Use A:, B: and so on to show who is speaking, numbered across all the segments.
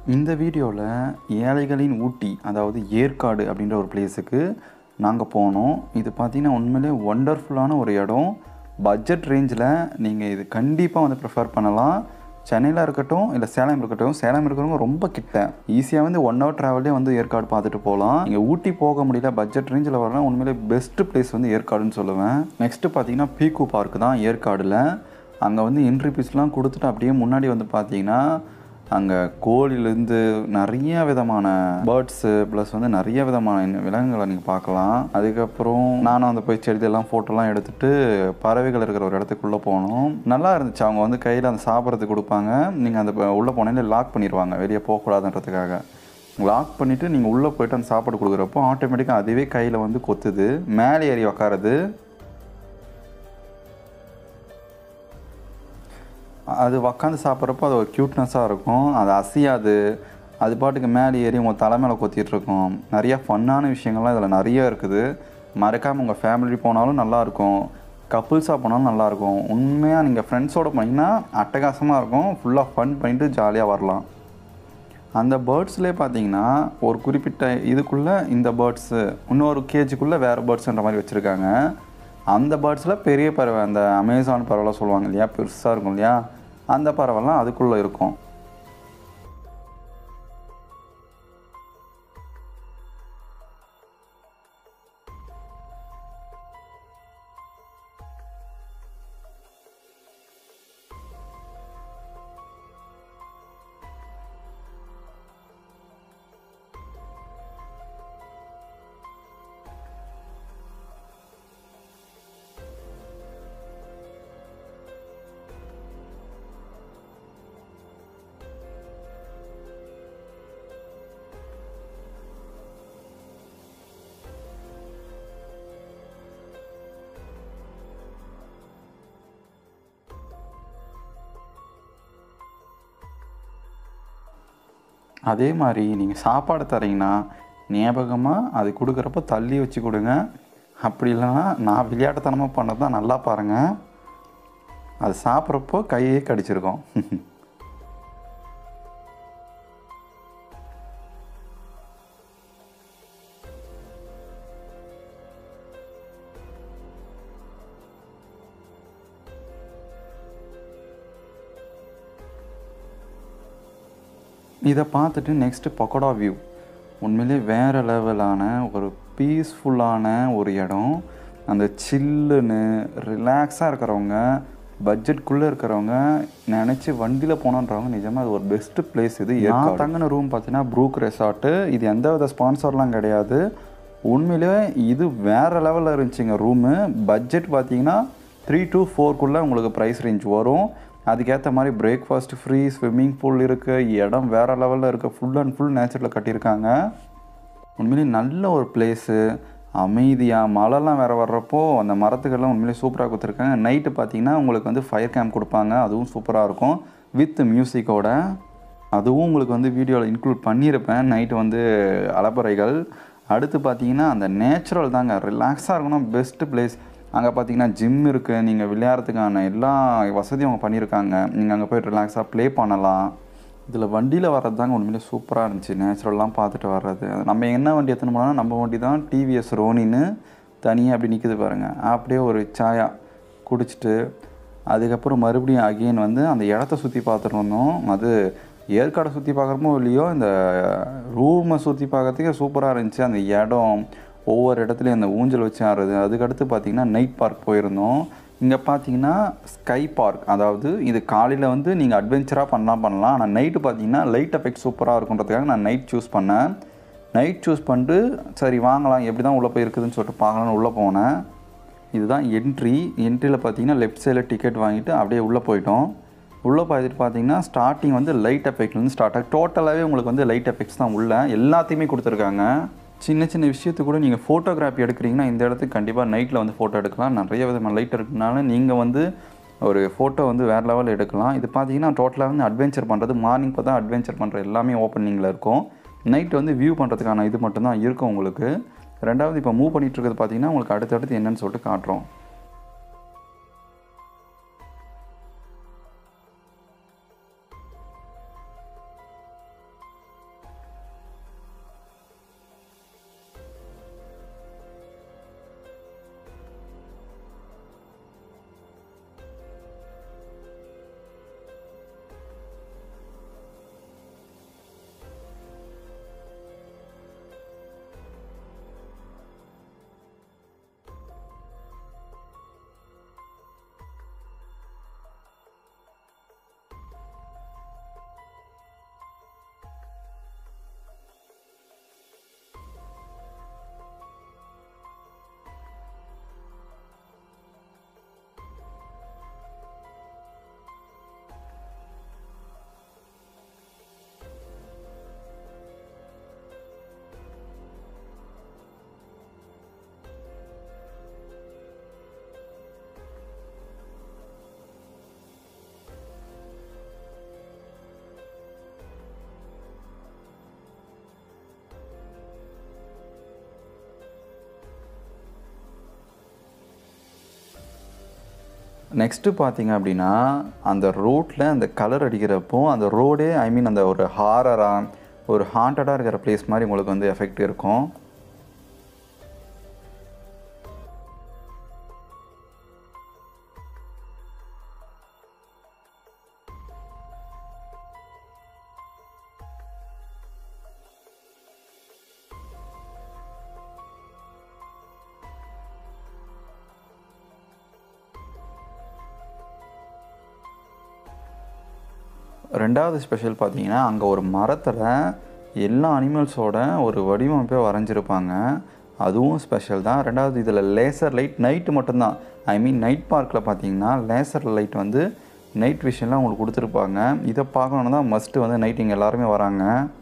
A: இந்த வீடியோவில் ஏழைகளின் ஊட்டி அதாவது ஏற்காடு அப்படின்ற ஒரு பிளேஸுக்கு நாங்கள் போனோம் இது பார்த்திங்கன்னா உண்மையிலே ஒண்டர்ஃபுல்லான ஒரு இடம் பட்ஜெட் ரேஞ்சில் நீங்கள் இது கண்டிப்பாக வந்து ப்ரிஃபர் பண்ணலாம் சென்னையில் இருக்கட்டும் இல்லை சேலம் இருக்கட்டும் சேலம் இருக்கிறவங்க ரொம்ப கிட்ட ஈஸியாக வந்து ஒன் ஹவர் ட்ராவலே வந்து ஏற்காடு பார்த்துட்டு போகலாம் நீங்கள் ஊட்டி போக முடியல பட்ஜெட் ரேஞ்சில் வரலாம் உண்மையிலே பெஸ்ட் பிளேஸ் வந்து ஏற்காடுன்னு சொல்லுவேன் நெக்ஸ்ட்டு பார்த்தீங்கன்னா பீக்கு பார்க் தான் ஏற்காடில் அங்கே வந்து என்ட்ரி ஃபீஸ்லாம் கொடுத்துட்டு அப்படியே முன்னாடி வந்து பார்த்தீங்கன்னா அங்கே கோழிலேருந்து நிறைய விதமான பேர்ட்ஸு ப்ளஸ் வந்து நிறைய விதமான இன்ன- விலங்குகளை நீங்கள் பார்க்கலாம் அதுக்கப்புறம் நானும் அந்த போய் செடியெல்லாம் ஃபோட்டோலாம் எடுத்துட்டு பறவைகள் இருக்கிற ஒரு இடத்துக்குள்ளே போனோம் நல்லா இருந்துச்சு அவங்க வந்து கையில் அந்த சாப்பிட்றதுக்கு கொடுப்பாங்க நீங்கள் அந்த ப- உள்ளே போனீங்கன்னா லாக் பண்ணிடுவாங்க வெளியே போகக்கூடாதுன்றதுக்காக லாக் பண்ணிவிட்டு நீங்கள் உள்ளே போயிட்டு அந்த சாப்பாடு கொடுக்குறப்போ ஆட்டோமேட்டிக்காக அதுவே கையில் வந்து கொத்துது மேலே ஏறி உக்காருது அது உக்காந்து சாப்பிட்றப்போ அது ஒரு க்யூட்னஸாக இருக்கும் அது அசையாது அது பாட்டுக்கு மேலே ஏறி உங்கள் தலை மேலே கொத்திட்டு இருக்கும் நிறைய ஃபன்னான விஷயங்கள்லாம் இதில் நிறைய இருக்குது மறக்காமல் உங்கள் ஃபேமிலி போனாலும் நல்லாயிருக்கும் கப்புள்ஸாக போனாலும் நல்லாயிருக்கும் உண்மையாக நீங்கள் ஃப்ரெண்ட்ஸோடு போனீங்கன்னா அட்டகாசமாக இருக்கும் ஃபுல்லாக ஃபன் பண்ணிட்டு ஜாலியாக வரலாம் அந்த பேர்ட்ஸ்லேயே பார்த்தீங்கன்னா ஒரு குறிப்பிட்ட இதுக்குள்ளே இந்த பேர்ட்ஸு இன்னொரு கேஜுக்குள்ளே வேறு பேர்ட்ஸுன்ற மாதிரி வச்சுருக்காங்க அந்த பேர்ட்ஸில் பெரிய பறவை அந்த அமேசான் பறவைலாம் சொல்லுவாங்க இல்லையா பெருசாக இருக்கும் இல்லையா அந்த பறவைலாம் அதுக்குள்ளே இருக்கும் அதே மாதிரி நீங்கள் சாப்பாடு தரீங்கன்னா ஞாபகமாக அது கொடுக்குறப்ப தள்ளி வச்சு கொடுங்க அப்படி இல்லைன்னா நான் விளையாட்டுத்தனமாக பண்ணது தான் நல்லா பாருங்கள் அது சாப்பிட்றப்போ கையே கடிச்சிருக்கோம் இதை பார்த்துட்டு நெக்ஸ்ட்டு பக்கோடா வியூ உண்மையிலே வேறு லெவலான ஒரு பீஸ்ஃபுல்லான ஒரு இடம் அந்த சில்லுன்னு ரிலாக்ஸாக இருக்கிறவங்க பட்ஜெட்குள்ளே இருக்கிறவங்க நினச்சி வண்டியில் போனோன்றவங்க நிஜமாக அது ஒரு பெஸ்ட்டு பிளேஸ் இது நான் தங்கின ரூம் பார்த்தீங்கன்னா ப்ரூக் ரெசார்ட்டு இது எந்த வித ஸ்பான்சர்லாம் கிடையாது உண்மையிலே இது வேறு லெவலில் இருந்துச்சுங்க ரூமு பட்ஜெட் பார்த்தீங்கன்னா த்ரீ to ஃபோர்க்குள்ளே உங்களுக்கு ப்ரைஸ் ரேஞ்ச் வரும் அதுக்கேற்ற மாதிரி பிரேக்ஃபாஸ்ட் ஃப்ரீ ஸ்விம்மிங் பூல் இருக்குது இடம் வேறு லெவலில் இருக்குது ஃபுல் அண்ட் ஃபுல் நேச்சுரலில் கட்டியிருக்காங்க உண்மையிலேயே நல்ல ஒரு பிளேஸு அமைதியாக மழைலாம் வேறு வர்றப்போ அந்த மரத்துக்கெல்லாம் உண்மையிலேயே சூப்பராக கொடுத்துருக்காங்க நைட்டு பார்த்தீங்கன்னா உங்களுக்கு வந்து ஃபயர் கேம்ப் கொடுப்பாங்க அதுவும் சூப்பராக இருக்கும் வித் மியூசிக்கோட அதுவும் உங்களுக்கு வந்து வீடியோவில் இன்க்ளூட் பண்ணியிருப்பேன் நைட்டு வந்து அலப்பறைகள் அடுத்து பார்த்தீங்கன்னா அந்த நேச்சுரல் தாங்க ரிலாக்ஸாக இருக்கணும் பெஸ்ட்டு பிளேஸ் அங்கே பார்த்தீங்கன்னா ஜிம் இருக்குது நீங்கள் விளையாடுறதுக்கான எல்லா வசதியும் அவங்க பண்ணியிருக்காங்க நீங்கள் அங்கே போய் ரிலாக்ஸாக ப்ளே பண்ணலாம் இதில் வண்டியில் வர்றது தாங்க உண்மையிலே சூப்பராக இருந்துச்சு நேச்சுரல்லாம் பார்த்துட்டு வர்றது அது நம்ம என்ன வண்டி எடுத்துன்னு போனால் நம்ம வண்டி தான் டிவிஎஸ் ரோனின்னு தனியாக அப்படி நிற்குது பாருங்கள் அப்படியே ஒரு சாயா குடிச்சிட்டு அதுக்கப்புறம் மறுபடியும் அகெயின் வந்து அந்த இடத்த சுற்றி பார்த்துட்டு வந்தோம் அது ஏற்காடை சுற்றி பார்க்குறப்போ இல்லையோ இந்த ரூமை சுற்றி பார்க்கறதுக்கே சூப்பராக இருந்துச்சு அந்த இடம் ஒவ்வொரு இடத்துலையும் அந்த ஊஞ்சல் வச்சு ஆடுறது அதுக்கடுத்து பார்த்தீங்கன்னா நைட் பார்க் போயிருந்தோம் இங்கே பார்த்தீங்கன்னா ஸ்கை பார்க் அதாவது இது காலையில் வந்து நீங்கள் அட்வென்ச்சராக பண்ணலாம் பண்ணலாம் ஆனால் நைட்டு பார்த்தீங்கன்னா லைட் எஃபெக்ட் சூப்பராக இருக்குன்றதுக்காக நான் நைட் சூஸ் பண்ணேன் நைட் சூஸ் பண்ணிட்டு சரி வாங்கலாம் எப்படி தான் உள்ளே போய் இருக்குதுன்னு சொல்லிட்டு பார்க்கலான்னு உள்ளே போனேன் இதுதான் என்ட்ரி என்ட்ரியில் பார்த்தீங்கன்னா லெஃப்ட் சைடில் டிக்கெட் வாங்கிட்டு அப்படியே உள்ளே போயிட்டோம் உள்ளே பார்த்துட்டு பார்த்தீங்கன்னா ஸ்டார்டிங் வந்து லைட் எஃபெக்ட்லேருந்து ஸ்டார்ட் ஆகும் டோட்டலாகவே உங்களுக்கு வந்து லைட் எஃபெக்ட்ஸ் தான் உள்ள எல்லாத்தையுமே கொடுத்துருக்காங்க சின்ன சின்ன விஷயத்துக்கு கூட நீங்கள் ஃபோட்டோகிராஃபி எடுக்கிறீங்கன்னா இந்த இடத்துக்கு கண்டிப்பாக நைட்டில் வந்து ஃபோட்டோ எடுக்கலாம் நிறைய விதமான லைட் இருக்கனால நீங்கள் வந்து ஒரு ஃபோட்டோ வந்து வேறு லெவலில் எடுக்கலாம் இது பார்த்தீங்கன்னா டோட்டலாக வந்து அட்வென்ச்சர் பண்ணுறது மார்னிங் பார்த்தா அட்வென்ச்சர் பண்ணுற எல்லாமே ஓப்பனிங்கில் இருக்கும் நைட் வந்து வியூ பண்ணுறதுக்கான இது மட்டும்தான் இருக்கும் உங்களுக்கு ரெண்டாவது இப்போ மூவ் பண்ணிட்டு இருக்கிறது பார்த்தீங்கன்னா உங்களுக்கு அடுத்தடுத்து என்னன்னு சொல்லிட்டு காட்டுறோம் நெக்ஸ்ட்டு பார்த்தீங்க அப்படின்னா அந்த ரோட்டில் அந்த கலர் அடிக்கிறப்போ அந்த ரோடே ஐ மீன் அந்த ஒரு ஹாரராக ஒரு ஹாண்டடாக இருக்கிற பிளேஸ் மாதிரி உங்களுக்கு வந்து எஃபெக்ட் இருக்கும் ரெண்டாவது ஸ்பெஷல் பார்த்தீங்கன்னா அங்கே ஒரு மரத்தில் எல்லா அனிமல்ஸோட ஒரு வடிவமைப்பை வரைஞ்சிருப்பாங்க அதுவும் ஸ்பெஷல் தான் ரெண்டாவது இதில் லேசர் லைட் நைட்டு மட்டும்தான் ஐ மீன் நைட் பார்க்கில் பார்த்தீங்கன்னா லேசர் லைட் வந்து நைட் விஷன்லாம் உங்களுக்கு கொடுத்துருப்பாங்க இதை பார்க்கணுன்னு தான் மஸ்ட்டு வந்து நைட் இங்கே எல்லாருமே வராங்க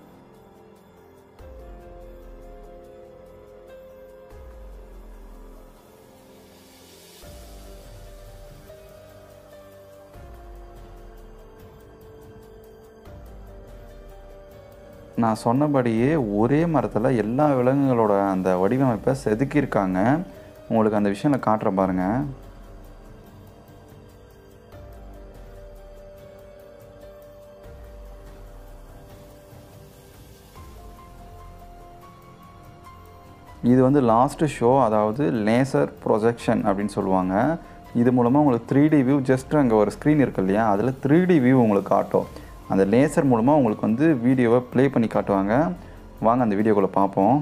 A: நான் சொன்னபடியே ஒரே மரத்தில் எல்லா விலங்குகளோட அந்த வடிவமைப்பை செதுக்கியிருக்காங்க உங்களுக்கு அந்த விஷயம் நான் காட்டுறேன் பாருங்கள் இது வந்து லாஸ்ட்டு ஷோ அதாவது லேசர் ப்ரொஜெக்ஷன் அப்படின்னு சொல்லுவாங்க இது மூலமாக உங்களுக்கு த்ரீ டி வியூ ஜஸ்ட் அங்கே ஒரு ஸ்க்ரீன் இருக்கு இல்லையா அதில் த்ரீ டி வியூ உங்களுக்கு காட்டும் அந்த லேசர் மூலமாக உங்களுக்கு வந்து வீடியோவை ப்ளே பண்ணி காட்டுவாங்க வாங்க அந்த வீடியோக்குள்ளே பார்ப்போம்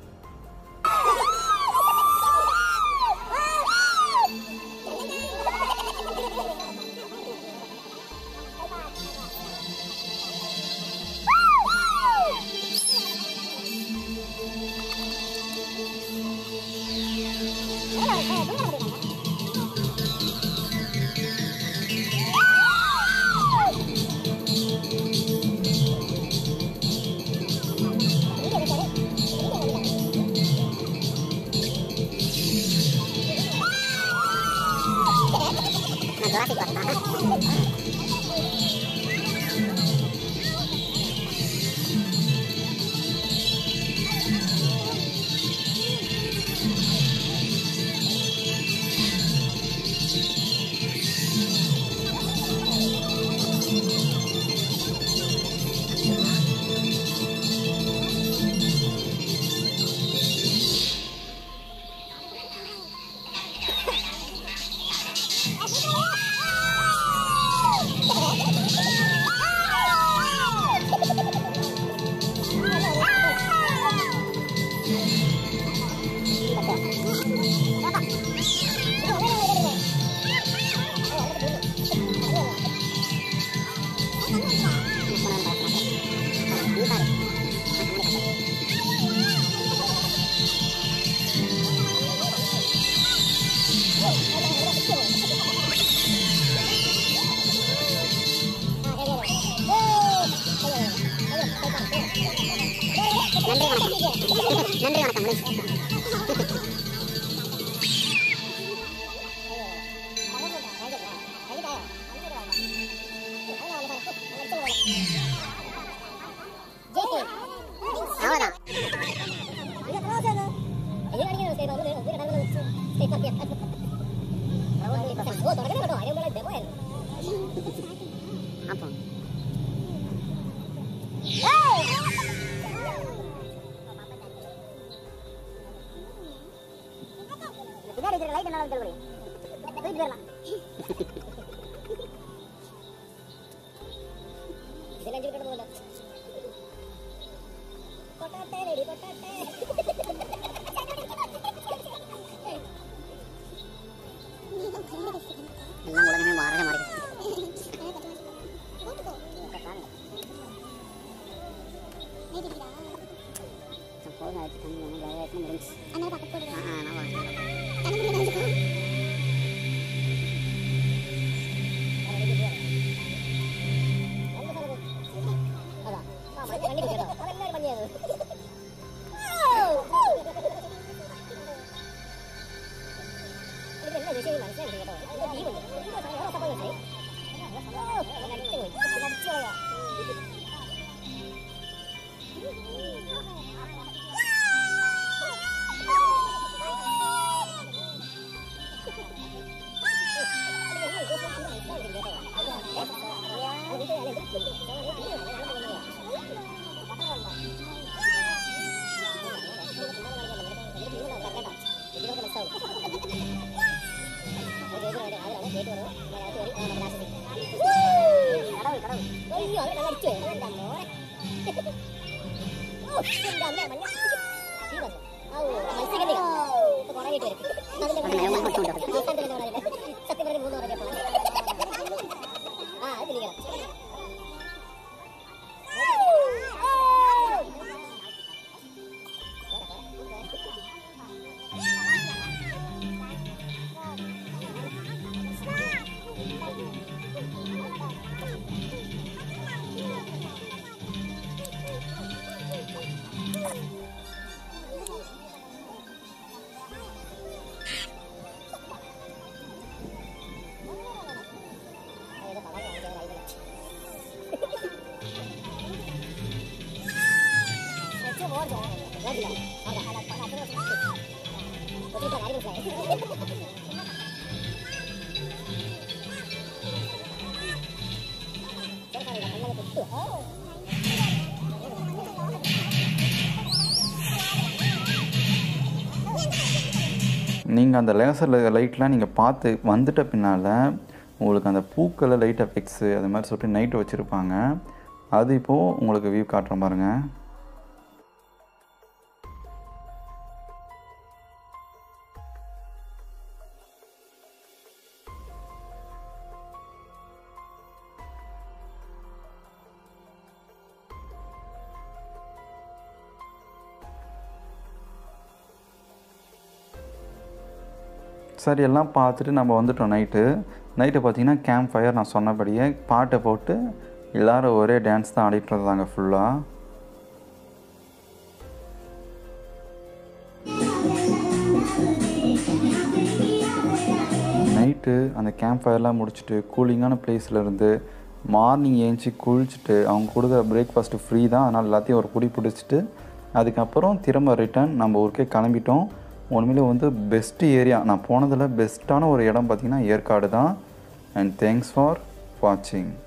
B: நன்றி வணக்கம் நன்றி அவ்வளோதான் அப்போ பின்னாடி இருக்கிற லைட் என்னால தெரியும் தூக்கிட்டு போயிடலாம் இதெல்லாம் அஞ்சு கிட்ட போகல பொட்டாட்டே ரெடி பொட்டாட்டே எல்லாம் உலகமே மாறவே மாறி போதும் ஆயிடுச்சு கம்மி ஒன்றும் வேலை ஆயிடுச்சு முடிஞ்சு ஆ ஆ நான் வரேன்
A: நீங்கள் அந்த லேசர் லைட்லாம் நீங்கள் பார்த்து வந்துட்ட பின்னால் உங்களுக்கு அந்த பூக்களை லைட் எஃபெக்ட்ஸு அது மாதிரி சொல்லிட்டு நைட்டு வச்சுருப்பாங்க அது இப்போது உங்களுக்கு வியூ காட்டுற பாருங்க சரி எல்லாம் பார்த்துட்டு நம்ம வந்துட்டோம் நைட்டு நைட்டு பார்த்தீங்கன்னா கேம்ப் ஃபயர் நான் சொன்னபடியே பாட்டை போட்டு எல்லாரும் ஒரே டான்ஸ் தான் ஆடிட்டு இருந்தாங்க ஃபுல்லாக நைட்டு அந்த கேம்ப் ஃபயர்லாம் முடிச்சுட்டு கூலிங்கான பிளேஸில் இருந்து மார்னிங் ஏஞ்சி குளிச்சுட்டு அவங்க கொடுக்குற பிரேக்ஃபாஸ்ட்டு ஃப்ரீ தான் அதனால் எல்லாத்தையும் ஒரு புடி பிடிச்சிட்டு அதுக்கப்புறம் திரும்ப ரிட்டர்ன் நம்ம ஊருக்கே கிளம்பிட்டோம் உண்மையிலே வந்து பெஸ்ட்டு ஏரியா நான் போனதில் பெஸ்ட்டான ஒரு இடம் பார்த்திங்கன்னா ஏற்காடு தான் அண்ட் தேங்க்ஸ் ஃபார் வாட்சிங்